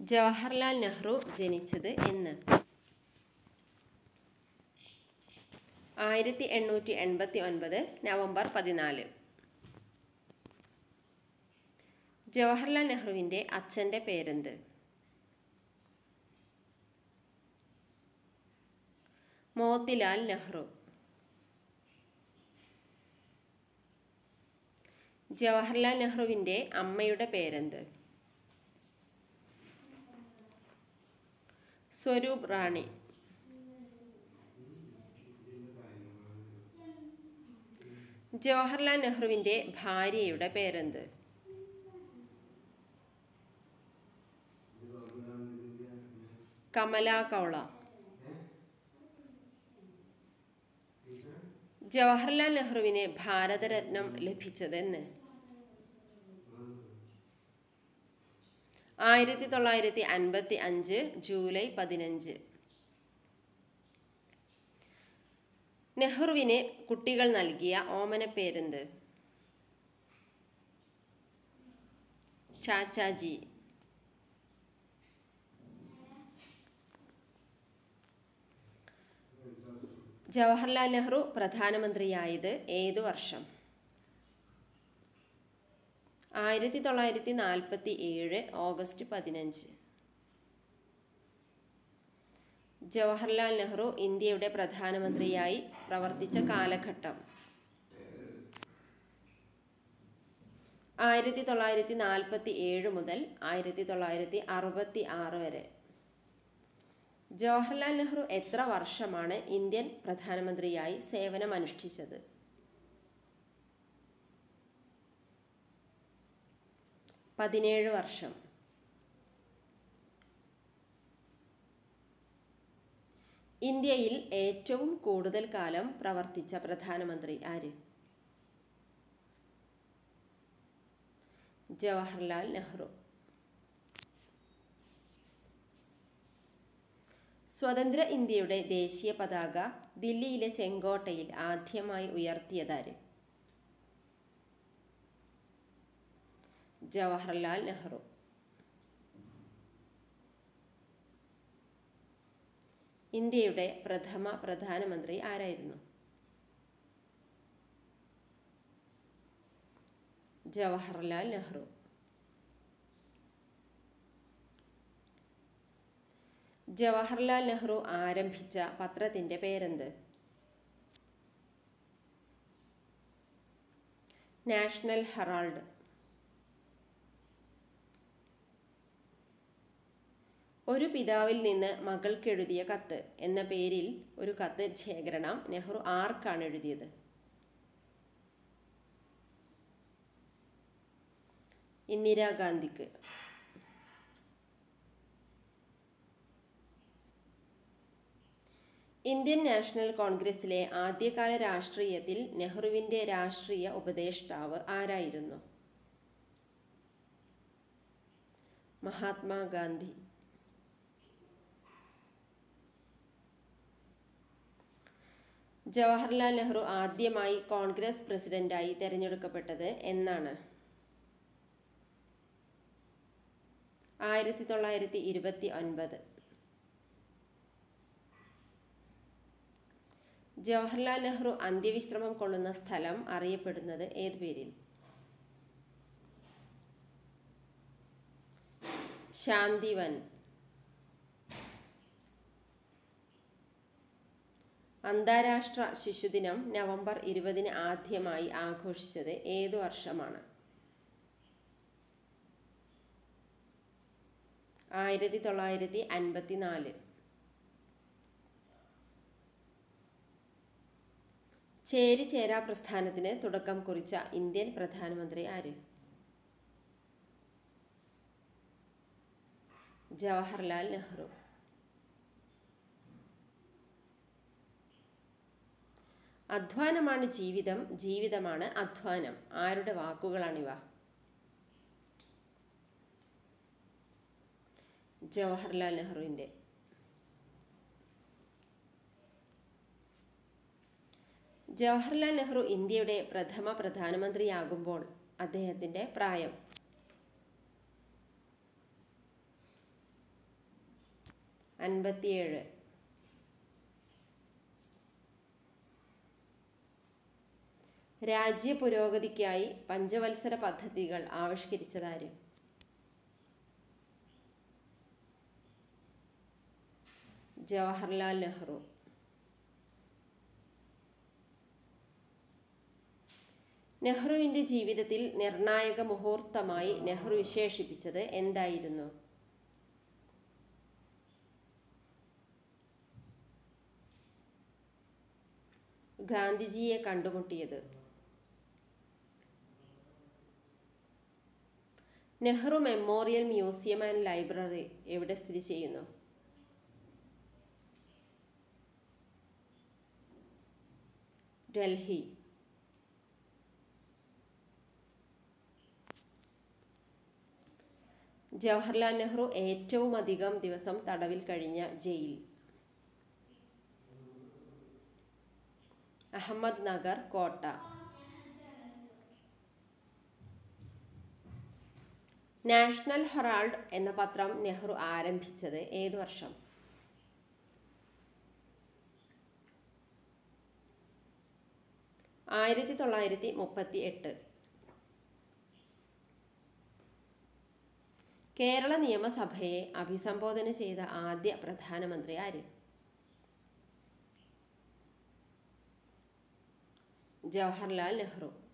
ജവഹർലാൽ നെഹ്റു ജനിച്ചത് എന്ന് ആയിരത്തി എണ്ണൂറ്റി എൺപത്തി ഒൻപത് നവംബർ പതിനാല് ജവഹർലാൽ നെഹ്റുവിൻ്റെ അച്ഛൻ്റെ പേരെന്ത് മോത്തിലാൽ നെഹ്റു ജവഹർലാൽ നെഹ്റുവിൻ്റെ അമ്മയുടെ പേരെന്ത് സ്വരൂപ് റാണി ജവഹർലാൽ നെഹ്റുവിൻ്റെ ഭാര്യയുടെ പേരെന്ത് കമല കൗള ജവഹർലാൽ നെഹ്റുവിന് ഭാരതരത്നം ലഭിച്ചതെന്ന് ആയിരത്തി തൊള്ളായിരത്തി അൻപത്തി അഞ്ച് ജൂലൈ പതിനഞ്ച് നെഹ്റുവിന് കുട്ടികൾ നൽകിയ ഓമനപ്പേരെന്ത് ചാച്ചാജി ജവഹർലാൽ നെഹ്റു പ്രധാനമന്ത്രിയായത് ഏതു വർഷം ആയിരത്തി തൊള്ളായിരത്തി നാൽപ്പത്തി ഏഴ് ഓഗസ്റ്റ് പതിനഞ്ച് ജവഹർലാൽ നെഹ്റു ഇന്ത്യയുടെ പ്രധാനമന്ത്രിയായി പ്രവർത്തിച്ച കാലഘട്ടം ആയിരത്തി തൊള്ളായിരത്തി നാൽപ്പത്തി ഏഴ് മുതൽ ആയിരത്തി തൊള്ളായിരത്തി അറുപത്തി ആറ് വരെ ജവഹർലാൽ നെഹ്റു എത്ര വർഷമാണ് ഇന്ത്യൻ പ്രധാനമന്ത്രിയായി സേവനമനുഷ്ഠിച്ചത് പതിനേഴ് വർഷം ഇന്ത്യയിൽ ഏറ്റവും കൂടുതൽ കാലം പ്രവർത്തിച്ച പ്രധാനമന്ത്രി ആര് ജവഹർലാൽ നെഹ്റു സ്വതന്ത്ര ഇന്ത്യയുടെ ദേശീയ പതാക ദില്ലിയിലെ ചെങ്കോട്ടയിൽ ആദ്യമായി ഉയർത്തിയതാര് ജവഹർലാൽ നെഹ്റു ഇന്ത്യയുടെ പ്രഥമ പ്രധാനമന്ത്രി ആരായിരുന്നു ജവഹർലാൽ നെഹ്റു ജവഹർലാൽ നെഹ്റു ആരംഭിച്ച പത്രത്തിൻ്റെ പേരെന്ത് നാഷണൽ ഹെറാൾഡ് ഒരു പിതാവിൽ നിന്ന് മകൾക്കെഴുതിയ കത്ത് എന്ന പേരിൽ ഒരു കത്ത് ശേഖരണം നെഹ്റു ആർക്കാണ് എഴുതിയത് ഇന്ദിരാഗാന്ധിക്ക് ഇന്ത്യൻ നാഷണൽ കോൺഗ്രസിലെ ആദ്യകാല രാഷ്ട്രീയത്തിൽ നെഹ്റുവിൻ്റെ രാഷ്ട്രീയ ഉപദേഷ്ടാവ് ആരായിരുന്നു മഹാത്മാഗാന്ധി ജവഹർലാൽ നെഹ്റു ആദ്യമായി കോൺഗ്രസ് പ്രസിഡന്റായി തിരഞ്ഞെടുക്കപ്പെട്ടത് എന്നാണ് ആയിരത്തി തൊള്ളായിരത്തി ഇരുപത്തി ഒൻപത് ജവഹർലാൽ നെഹ്റു അന്ത്യവിശ്രമം കൊള്ളുന്ന സ്ഥലം അറിയപ്പെടുന്നത് ഏത് പേരിൽ ശാന്തിവൻ അന്താരാഷ്ട്ര ശിശുദിനം നവംബർ ഇരുപതിന് ആദ്യമായി ആഘോഷിച്ചത് ഏതു വർഷമാണ് ആയിരത്തി തൊള്ളായിരത്തി അൻപത്തി നാല് ചേരി ചേരാ പ്രസ്ഥാനത്തിന് തുടക്കം കുറിച്ച ഇന്ത്യൻ പ്രധാനമന്ത്രി ആര് ജവഹർലാൽ നെഹ്റു അധ്വാനമാണ് ജീവിതം ജീവിതമാണ് അധ്വാനം ആരുടെ വാക്കുകളാണിവ ജവഹർലാൽ നെഹ്റുവിൻ്റെ ജവഹർലാൽ നെഹ്റു ഇന്ത്യയുടെ പ്രഥമ പ്രധാനമന്ത്രിയാകുമ്പോൾ അദ്ദേഹത്തിൻ്റെ പ്രായം അൻപത്തിയേഴ് രാജ്യ പുരോഗതിക്കായി പഞ്ചവത്സര പദ്ധതികൾ ആവിഷ്കരിച്ചതാര് ജവഹർലാൽ നെഹ്റു നെഹ്റുവിൻ്റെ ജീവിതത്തിൽ നിർണായക മുഹൂർത്തമായി നെഹ്റു വിശേഷിപ്പിച്ചത് എന്തായിരുന്നു ഗാന്ധിജിയെ കണ്ടുമുട്ടിയത് Nehru memorial museum and library എവിടെ സ്ഥിതി ചെയ്യുന്നു ഡൽഹി ജവഹർലാൽ നെഹ്റു ഏറ്റവും അധികം ദിവസം തടവിൽ കഴിഞ്ഞ ജയിൽ അഹമ്മദ് നഗർ കോട്ട നാഷണൽ ഹെറാൾഡ് എന്ന പത്രം നെഹ്റു ആരംഭിച്ചത് ഏത് വർഷം ആയിരത്തി തൊള്ളായിരത്തി മുപ്പത്തി എട്ട് കേരള നിയമസഭയെ അഭിസംബോധന ചെയ്ത ആദ്യ പ്രധാനമന്ത്രി ആര് ജവഹർലാൽ നെഹ്റു